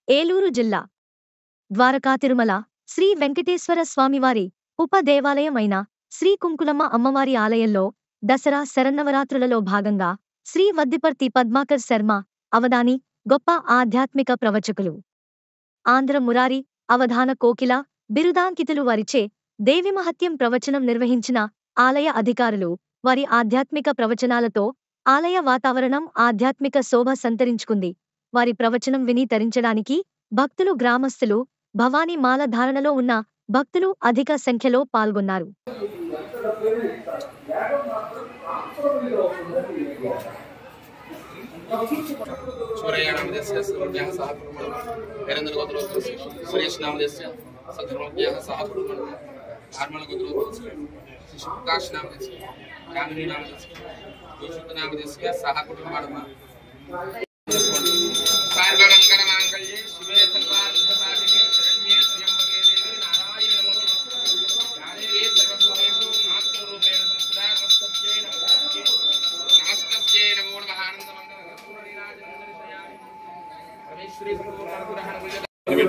ఏలూరు జిల్లా ద్వారకా తిరుమల శ్రీ వెంకటేశ్వర స్వామివారి ఉప దేవాలయమైన శ్రీ కుంకులమ్మ అమ్మవారి ఆలయంలో దసరా శరన్నవరాత్రులలో భాగంగా శ్రీ వద్దిపర్తి పద్మాకర్ శర్మ అవధాని గొప్ప ఆధ్యాత్మిక ప్రవచకులు ఆంధ్ర మురారి అవధాన కోకిల బిరుదాంకితులు వారిచే దేవి మహత్యం ప్రవచనం నిర్వహించిన ఆలయ అధికారులు వారి ఆధ్యాత్మిక ప్రవచనాలతో ఆలయ వాతావరణం ఆధ్యాత్మిక శోభ సంతరించుకుంది వారి ప్రవచనం విని తరించడానికి భక్తులు గ్రామస్తులు భవానీ మాల ధారణలో ఉన్న భక్తులు అధిక సంఖ్యలో పాల్గొన్నారు सूर्यनामदेस्य सर्वज्ञः सह कुर्मः वीरेन्द्रगोत्रोत्तरस्य सुरेशनामदेस्य सद्धर्मज्ञः सह कुर्मः आर्मलगोत्रोत्तरस्य शिशुप्रकाशनामदेस्य यामिनीनामदेस्य योषितनामदेस्य सह कुटुम्बाणः सर्वमङ्गलमाङ्गल्ये शिवे सर्वार्थसाधिके शरण्ये त्र्यम्बके देवी नारायणे नमोस्तुते यादेवी सर्वभूतेषु मातृरूपेण संस्थिता नमस्तस्यै नमस्तस्यै नमस्तस्यै नमो नमः आनन्दमङ्गलपूर्णलीलाजनन्दनिशयामि परमेश्वरी सर्वगुणानुग्रहणमुल्यते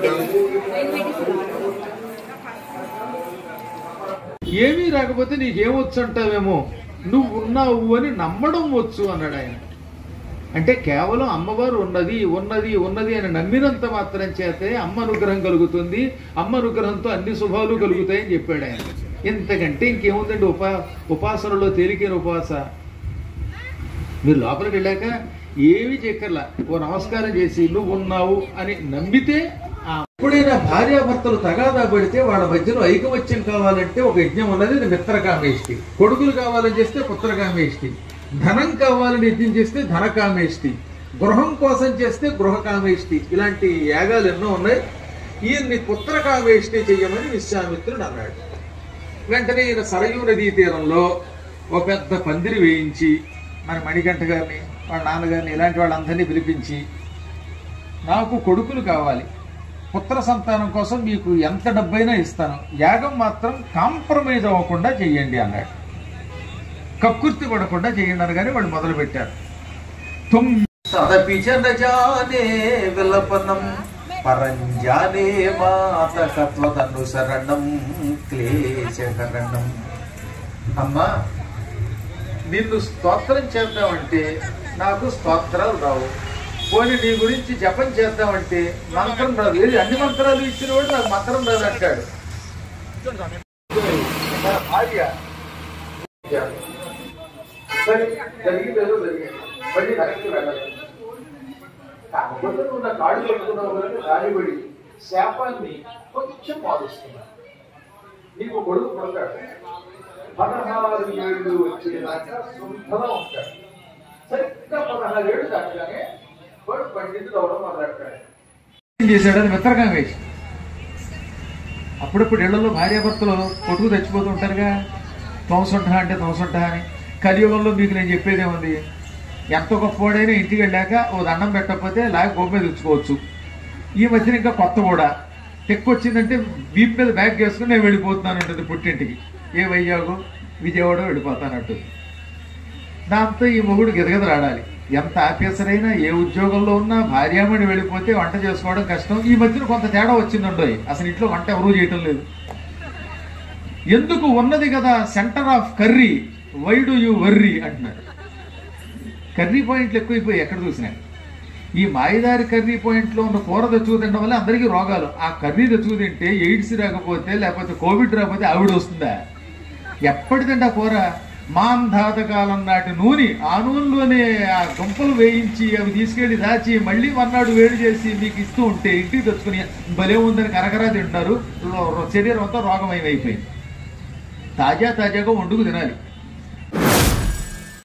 ఏమీ రాకపోతే నీకేమొచ్చు అంటావేమో నువ్వు ఉన్నావు అని నమ్మడం వచ్చు అన్నాడు ఆయన అంటే కేవలం అమ్మవారు ఉన్నది ఉన్నది ఉన్నది అని నమ్మినంత మాత్రం చేతే అమ్మ అనుగ్రహం కలుగుతుంది అమ్మ అనుగ్రహంతో అన్ని శుభాలు కలుగుతాయని చెప్పాడు ఆయన ఇంతకంటే ఇంకేముందండి ఉపా ఉపాసనలో తేలికైన ఉపాస మీరు లోపలికి వెళ్ళాక ఏమి చెక్కర్లా ఓ నమస్కారం చేసి నువ్వు ఉన్నావు అని నమ్మితే ఆ ఎప్పుడైనా భార్యాభర్తలు తగాదా పడితే వాళ్ళ మధ్యలో ఐకమత్యం కావాలంటే ఒక యజ్ఞం ఉన్నది అది మిత్రకామేష్టి కొడుకులు కావాలని చేస్తే పుత్రకామేష్టి ధనం కావాలని యజ్ఞం చేస్తే ధనకామేష్టి గృహం కోసం చేస్తే గృహకామేష్టి ఇలాంటి యాగాలు ఎన్నో ఉన్నాయి ఈయన్ని పుత్రకామేష్టి చెయ్యమని విశ్వామిత్రుడు అన్నాడు వెంటనే ఈయన సరయూ నదీ తీరంలో ఒక పెద్ద పందిరి వేయించి మన మణికంఠ గారిని వాళ్ళ నాన్నగారిని ఇలాంటి వాళ్ళందరినీ పిలిపించి నాకు కొడుకులు కావాలి పుత్ర సంతానం కోసం మీకు ఎంత డబ్బైనా ఇస్తాను యాగం మాత్రం కాంప్రమైజ్ అవ్వకుండా చెయ్యండి అన్నాడు కక్కుర్తి పడకుండా చేయండి అనగానే వాళ్ళు మొదలు పెట్టారు తుమ్ తదపి జనజానే విలపనం పరంజానే మాతకత్వతను శరణం క్లేశకరణం అమ్మా నిన్ను స్తోత్రం చేద్దామంటే నాకు స్తోత్రాలు రావు పోనీ నీ గురించి జపం చేద్దామంటే మంత్రం రాదు ఏది అన్ని మంత్రాలు ఇచ్చిన వాడు నాకు మంత్రం రాదు అంటాడు మన భార్య సరే, జరిగింది ఏదో జరిగింది. మళ్ళీ వెనక్కి వెళ్ళాలి కాకపోతే నువ్వు నా కాళ్ళు పట్టుకున్నావు కనుక రానిబడి శాపాన్ని కొంచెం మారుస్తున్నా నీకు కొడుకు పుడతాడు పదహారు ఏళ్ళు వచ్చేదాకా శుద్ధంగా ఉంటాడు సరిగ్గా పదహారు ఏళ్ళు దాటగానే వాడు పండితుడు అవడం మొదలెట్టాడు ఏం చేశాడని మిత్రకం వేసి అప్పుడప్పుడు ఇళ్లలో భార్యాభర్తలు కొట్టుకు తెచ్చిపోతూ ఉంటారుగా తోమసొంట అంటే తోమసొంట అని కలియుగంలో మీకు నేను చెప్పేదే ఉంది ఎంత గొప్పవాడైనా ఇంటికి వెళ్ళాక ఓ దండం పెట్టకపోతే లాగా గోప మీద తెచ్చుకోవచ్చు ఈ మధ్యన ఇంకా కొత్త కూడా వచ్చిందంటే వీప్ మీద బ్యాగ్ వేసుకుని నేను వెళ్ళిపోతున్నాను ఉంటుంది పుట్టింటికి ఏ వైజాగు విజయవాడ వెళ్ళిపోతానట్టు దాంతో ఈ మొగుడు గిదగిదలాడాలి ఎంత ఆఫీసర్ అయినా ఏ ఉద్యోగంలో ఉన్నా భార్యామణి వెళ్ళిపోతే వంట చేసుకోవడం కష్టం ఈ మధ్యన కొంత తేడా వచ్చిందండోయ్ అసలు ఇంట్లో వంట ఎవరూ చేయటం లేదు ఎందుకు ఉన్నది కదా center of curry why do you worry అంటున్నారు కర్రీ పాయింట్లు ఎక్కువైపోయి ఎక్కడ చూసినా ఈ మాయదారి కర్రీ పాయింట్లో ఉన్న కూర తెచ్చుకు తినడం వల్ల అందరికీ రోగాలు ఆ కర్రీ తెచ్చుకు తింటే ఎయిడ్స్ రాకపోతే లేకపోతే కోవిడ్ రాకపోతే ఆవిడ వస్తుందా ఎప్పటిదంటే ఆ కూర మాంధాతకాలం నాటి నూనె ఆ నూనెలోనే ఆ దుంపలు వేయించి అవి తీసుకెళ్లి దాచి మళ్ళీ మర్నాడు వేడి చేసి మీకు ఇస్తూ ఉంటే ఇంటికి తెచ్చుకుని భలే ఉందని కరకరా తింటున్నారు రో- రో- శరీరం అంతా రోగమయం అయిపోయింది తాజా తాజాగా వండుకు తినాలి